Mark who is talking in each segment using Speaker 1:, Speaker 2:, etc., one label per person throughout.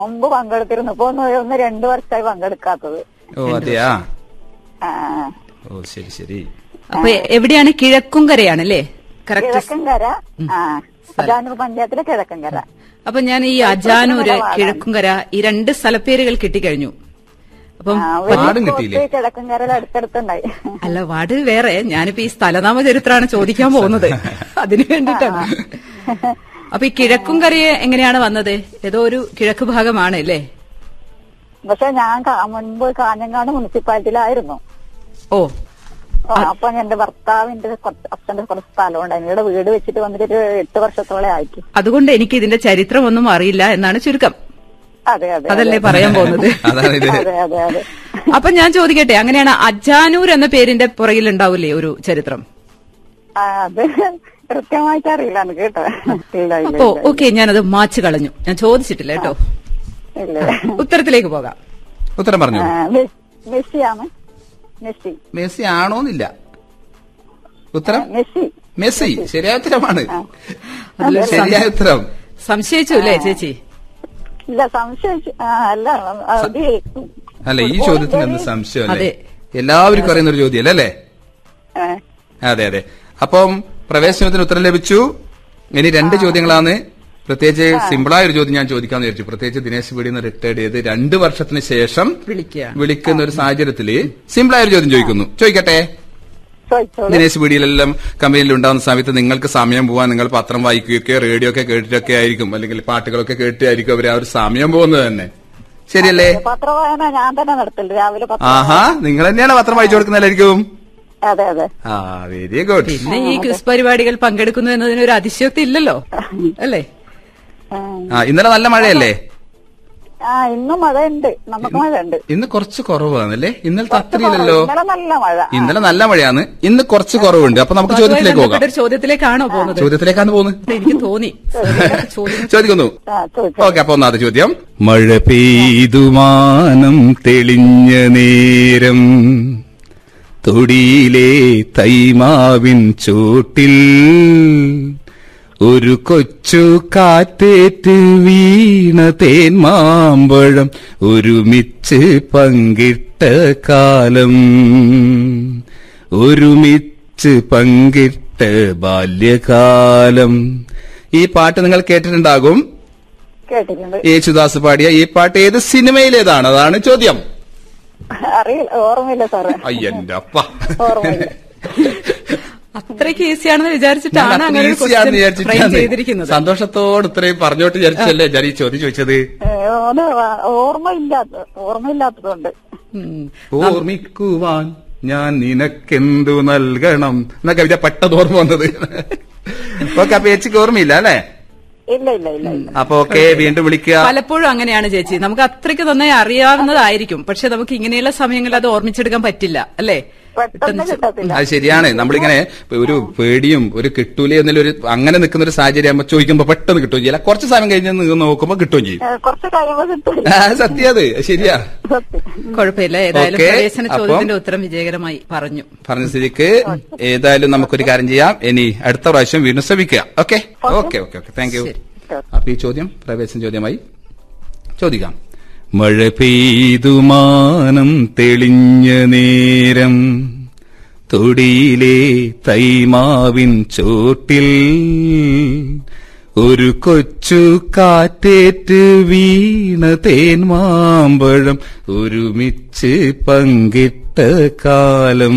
Speaker 1: മുമ്പ് പങ്കെടുത്തിരുന്നു ഇപ്പൊ ഒന്ന് ഒന്ന് രണ്ടു വർഷമായി പങ്കെടുക്കാത്തത്
Speaker 2: ഓ അതെയാ
Speaker 1: ആ,
Speaker 2: ഓ ശരി ശരി
Speaker 3: അപ്പൊ എവിടെയാണ് കിഴക്കുംകരയാണല്ലേ കറക്റ്റ്
Speaker 1: കിഴക്കൻകര ആ അജാനൂർ പഞ്ചായത്തിലെ കിഴക്കൻകര
Speaker 3: അപ്പൊ ഞാൻ ഈ അജാനൂര് കിഴക്കുംകര ഈ രണ്ട് സ്ഥലപ്പേരുകൾ കിട്ടിക്കഴിഞ്ഞു അപ്പം
Speaker 1: ആ,
Speaker 2: പാടും
Speaker 1: വലിയ
Speaker 2: കിട്ടിയില്ലേ?
Speaker 1: കോട്ട് കിഴക്കൻകരയിൽ അടുത്തടുത്തുണ്ടായി
Speaker 3: അല്ല വാർഡ് വേറെ ഞാനിപ്പോ ഈ സ്ഥലനാമ ചരിത്രമാണ് ചോദിക്കാൻ പോകുന്നത് അതിനു വേണ്ടിട്ടാണ് അപ്പൊ ഈ കിഴക്കുംകരയെ എങ്ങനെയാണ് വന്നത് ഏതോ ഒരു കിഴക്ക് ഭാഗമാണ് അല്ലേ
Speaker 1: പക്ഷെ ഞാൻ കാ- മുൻപ് കാഞ്ഞങ്ങാട് മുനിസിപ്പാലിറ്റിയിലായിരുന്നു
Speaker 3: ഓ
Speaker 1: ഓ, അപ്പൊ എന്റെ ഭർത്താവിന്റെ കുറച്ച് അച്ഛന്റെ കുറച്ച് സ്ഥലമുണ്ട് ഇവിടെ വീട് വെച്ചിട്ട് വന്നിട്ട് ഒരു എട്ട് വർഷത്തോളം ആയിട്ട്
Speaker 3: അതുകൊണ്ട് എനിക്ക് ഇതിന്റെ ചരിത്രമൊന്നും അറിയില്ല എന്നാണ് ചുരുക്കം
Speaker 1: അതെ അതെ
Speaker 3: അതല്ലേ പറയാൻ പോകുന്നത്
Speaker 2: അതാണ് ഇത്
Speaker 1: അതെ അതെ അതെ
Speaker 3: അപ്പൊ ഞാൻ ചോദിക്കട്ടെ അങ്ങനെയാണ് അജാനൂർ എന്ന പേരിന്റെ പുറകിൽ ഉണ്ടാവില്ലേ ഒരു ചരിത്രം
Speaker 1: ആ, അത് കൃത്യമായിട്ട് അറിയില്ല എനിക്ക് കേട്ടോ ഇല്ല ഇല്ല
Speaker 3: അപ്പോ ഓക്കെ ഞാനത് മാച്ച് കളഞ്ഞു ഞാൻ ചോദിച്ചിട്ടില്ല കേട്ടോ
Speaker 1: ഇല്ല
Speaker 3: ഉത്തരത്തിലേക്ക് പോകാം
Speaker 2: ഉത്തരം പറഞ്ഞു
Speaker 1: ആ, മെസ്- മെസ്സിയാണ് മെസ്സി
Speaker 2: മെസ്സി ആണോന്നില്ല ഉത്തരം
Speaker 1: മെസ്സി
Speaker 2: മെസ്സി ശരിയായ ഉത്തരമാണ്
Speaker 3: അതിലൊരു
Speaker 2: ശരിയായ ഉത്തരം
Speaker 3: സംശയിച്ചു അല്ലേ ചേച്ചി
Speaker 1: ഇല്ല സംശയിച്ചു ആ, അല്ല അത്
Speaker 2: അല്ല ഈ ചോദ്യത്തിന് എന്ത് സംശയം അല്ലേ
Speaker 3: അതെ.
Speaker 2: എല്ലാവർക്കും അറിയുന്ന ഒരു ചോദ്യം അല്ലേ
Speaker 1: ആ,
Speaker 2: അതെ അതെ അപ്പം പ്രവേശനത്തിന് ഉത്തരം ലഭിച്ചു ഇനി രണ്ട് ചോദ്യങ്ങളാണ് പ്രത്യേകിച്ച് സിമ്പിളായ ഒരു ചോദ്യം ഞാൻ ചോദിക്കാന്ന് വിചാരിച്ചു പ്രത്യേകിച്ച് ദിനേശ് വീടിൽ നിന്ന് റിട്ടയർഡ് ചെയ്ത് രണ്ട് വർഷത്തിന് ശേഷം
Speaker 3: വിളിക്കുക
Speaker 2: വിളിക്കുന്ന ഒരു സാഹചര്യത്തില് സിമ്പിളായ ഒരു ചോദ്യം ചോദിക്കുന്നു ചോദിക്കട്ടെ
Speaker 1: ചോദിച്ചോളൂ
Speaker 2: ദിനേശ് വീടിയിലെല്ലാം കമ്പനിയിൽ ഉണ്ടാകുന്ന സമയത്ത് നിങ്ങൾക്ക് സമയം പോവാൻ നിങ്ങൾ പത്രം വായിക്കുകയൊക്കെ റേഡിയോ ഒക്കെ കേട്ടിട്ടൊക്കെ ആയിരിക്കും അല്ലെങ്കിൽ പാട്ടുകളൊക്കെ കേട്ടായിരിക്കും അവർ ആ ഒരു സമയം പോകുന്നത് തന്നെ ശരിയല്ലേ
Speaker 1: പത്രവായന ഞാൻ തന്നെ നടത്തില്ല രാവിലെ പത്രം
Speaker 2: ആഹാ നിങ്ങൾ തന്നെയാണ് പത്രം വായിച്ചു കൊടുക്കുന്നതായിരിക്കും
Speaker 1: അതെ അതെ
Speaker 2: ആ വെരി ഗുഡ്
Speaker 3: പിന്നെ ഈ ക്വിസ് പരിപാടികൾ പങ്കെടുക്കുന്നു എന്നതിന് ഒരു അതിശയോക്തി ഇല്ലല്ലോ അല്ലേ
Speaker 1: ആ.
Speaker 2: ആ ഇന്നലെ നല്ല മഴയല്ലേ
Speaker 1: ആ ഇന്നും മഴയുണ്ട് നമുക്ക് മഴയുണ്ട്
Speaker 2: ഇന്ന് കുറച്ച് കുറവാണല്ലേ ഇന്നലത്തെ അത്രയില്ലല്ലോ
Speaker 1: ഇന്നലെ നല്ല മഴ
Speaker 2: ഇന്നലെ നല്ല മഴയാണ് ഇന്ന് കുറച്ച് കുറവുണ്ട് അപ്പൊ നമുക്ക് ചോദ്യത്തിലേക്ക്
Speaker 3: അതുമായി
Speaker 2: പോകാം
Speaker 3: ബന്ധപ്പെട്ട ഒരു ചോദ്യത്തിലേക്കാണോ പോകുന്നത്
Speaker 2: ചോദ്യത്തിലേക്കാണ് പോകുന്നത്
Speaker 3: എനിക്ക് തോന്നി ചോദ്യം
Speaker 2: ചോദിക്കുന്നു
Speaker 1: ആ ചോദിച്ചോ
Speaker 2: ഓക്കെ അപ്പൊ ഒന്നാമത്തെ ചോദ്യം മഴ പെയ്തുമാനം തെളിഞ്ഞ നേരം തൊടിയിലെ തൈമാവിൻ ചോട്ടിൽ ഒരു കൊച്ചു കാറ്റേറ്റ് വീണ തേന്മാമ്പഴം ഒരുമിച്ച് പങ്കിട്ട കാലം ഒരുമിച്ച് പങ്കിട്ട ബാല്യകാലം ഈ പാട്ട് നിങ്ങൾ കേട്ടിട്ടുണ്ടാകും
Speaker 1: കേട്ടിട്ടുണ്ട്
Speaker 2: യേശുദാസ് പാടിയ ഈ പാട്ട് ഏത് സിനിമയിലേതാണ് അതാണ് ചോദ്യം
Speaker 1: അറിയില്ല ഓർമ്മയില്ല സാറേ
Speaker 2: അയ്യന്റെ അപ്പ
Speaker 1: ഓർമ്മയില്ല
Speaker 3: അത്രയ്ക്ക് ഈസിയാണെന്ന് വിചാരിച്ചിട്ടാണ് അങ്ങനെ ഒരു
Speaker 2: ഈസിയാന്ന്
Speaker 3: question frame
Speaker 2: വിചാരിച്ചിട്ടാണ്
Speaker 3: ചെയ്തിരിക്കുന്നത്
Speaker 2: സന്തോഷത്തോട് ഇത്രയും പറഞ്ഞോട്ട് വിചാരിച്ചല്ലേ ഞാൻ ഈ ചോദ്യം ചോദിച്ചത്
Speaker 1: ഏ, അത് ഓർമ്മയില്ലാത്ത ഓർമ്മയില്ലാത്തതുകൊണ്ട്
Speaker 3: ഉം.
Speaker 2: ഓർമ്മിക്കുവാൻ ഞാൻ നിനക്കെന്തു നൽകണം എന്ന കവിത പെട്ടെന്ന് ഓർമ്മ വന്നത് ഓക്കെ അപ്പൊ ചേച്ചിക്ക് ഓർമ്മയില്ല അല്ലേ
Speaker 1: ഇല്ല ഇല്ല ഇല്ല ഇല്ല
Speaker 2: അപ്പൊ ഓക്കെ വീണ്ടും വിളിക്കുക
Speaker 3: പലപ്പോഴും അങ്ങനെയാണ് ചേച്ചി നമുക്ക് അത്രയ്ക്ക് നന്നായി അറിയാവുന്നതായിരിക്കും പക്ഷെ നമുക്ക് ഇങ്ങനെയുള്ള സമയങ്ങളിൽ അത് ഓർമ്മിച്ചെടുക്കാൻ പറ്റില്ല അല്ലേ
Speaker 1: പെട്ടെന്ന് കിട്ടത്തില്ല
Speaker 2: അത് ശരിയാണ് നമ്മളിങ്ങനെ ഒരു പേടിയും ഒരു കിട്ടൂലേ എന്നുള്ള ഒരു അങ്ങനെ നിൽക്കുന്ന ഒരു സാഹചര്യം ആകുമ്പോ ചോദിക്കുമ്പോ പെട്ടെന്ന് കിട്ടുകയും ചെയ്യില്ല കുറച്ച് സമയം കഴിഞ്ഞ് നിങ്ങൾ നോക്കുമ്പോ കിട്ടുകയും ചെയ്യും
Speaker 1: ഏ, കുറച്ച് കഴിയുമ്പോ കിട്ടും
Speaker 2: ആ, സത്യം അത് ശരിയാ
Speaker 1: സത്യം
Speaker 3: കുഴപ്പമില്ല ഏതായാലും
Speaker 2: ഓക്കേ,
Speaker 3: പ്രവേശന
Speaker 2: അപ്പം-
Speaker 3: ചോദ്യത്തിന്റെ ഉത്തരം വിജയകരമായി പറഞ്ഞു
Speaker 2: പറഞ്ഞ സ്ഥിതിക്ക് ഏതായാലും നമുക്കൊരു കാര്യം ചെയ്യാം ഇനി അടുത്ത പ്രാവശ്യം വീണ്ടും ശ്രമിക്കുക okay okay okay okay thank you
Speaker 3: ശരി.
Speaker 2: അപ്പൊ ഈ ചോദ്യം പ്രവേശന ചോദ്യമായി ചോദിക്കാം മഴ പെയ്തുമാനം തെളിഞ്ഞ നേരം തൊടിയിലെ തൈമാവിൻ ചോട്ടിൽ ഒരു കൊച്ചു കാറ്റേറ്റ് വീണ തേന്മാമ്പഴം ഒരുമിച്ച് പങ്കിട്ട കാലം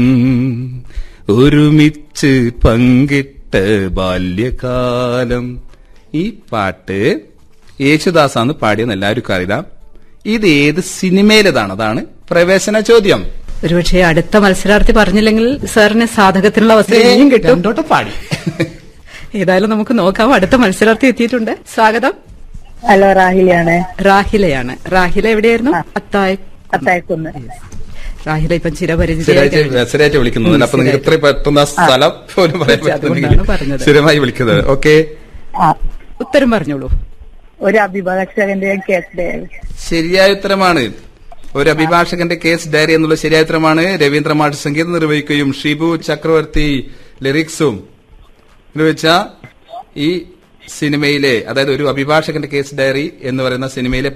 Speaker 2: ഒരുമിച്ച് പങ്കിട്ട ബാല്യകാലം ഈ പാട്ട് യേശുദാസാണ് പാടിയെന്ന് എല്ലാവർക്കും അറിയാം ഇത് ഏത് സിനിമയിലേതാണ് അതാണ് പ്രവേശന ചോദ്യം
Speaker 3: ഒരുപക്ഷെ അടുത്ത മത്സരാർത്ഥി പറഞ്ഞില്ലെങ്കിൽ സാറിന് സാധകത്തിനുള്ള അവസരം ഇനിയും കിട്ടും
Speaker 2: രണ്ടോട്ടം പാടി
Speaker 3: ഏതായാലും നമുക്ക് നോക്കാം അടുത്ത മത്സരാർത്ഥി എത്തിയിട്ടുണ്ട് സ്വാഗതം
Speaker 1: ഹലോ രാഹിലാണ്
Speaker 3: റാഹിലയാണ് റാഹില എവിടെയായിരുന്നു അത്തായ
Speaker 1: അത്തായക്കുന്ന്
Speaker 3: റാഹില ഇപ്പം
Speaker 2: സ്ഥിരമായിട്ട്
Speaker 3: ചിരപരിചിതയായിട്ട്
Speaker 2: സ്ഥിരമായിട്ട് വിളിക്കുന്നത് അപ്പൊ നിങ്ങൾക്ക് ഇത്രയും പെട്ടെന്ന് ആ സ്ഥലം പോലും പറയാൻ
Speaker 3: അതുകൊണ്ടാണ്
Speaker 2: പറ്റുന്നില്ല
Speaker 3: പറഞ്ഞത്.
Speaker 2: സ്ഥിരമായി വിളിക്കുന്നത് ഓക്കെ
Speaker 3: ഉത്തരം പറഞ്ഞോളൂ
Speaker 1: ഒരു അഭിഭാഷകന്റെ കേസ്
Speaker 2: ശരിയായ ഉത്തരമാണ് ഒരു അഭിഭാഷകന്റെ കേസ് ഡയറി എന്നുള്ള ശരിയായ ഉത്തരമാണ് രവീന്ദ്ര മാഷ് സംഗീതം നിർവഹിക്കുകയും ഷിബു ചക്രവർത്തി ലിറിക്സും എന്ന് വെച്ചാ ഈ സിനിമയിലെ അതായത് ഒരു അഭിഭാഷകന്റെ കേസ് ഡയറി എന്ന് പറയുന്ന സിനിമയിലെ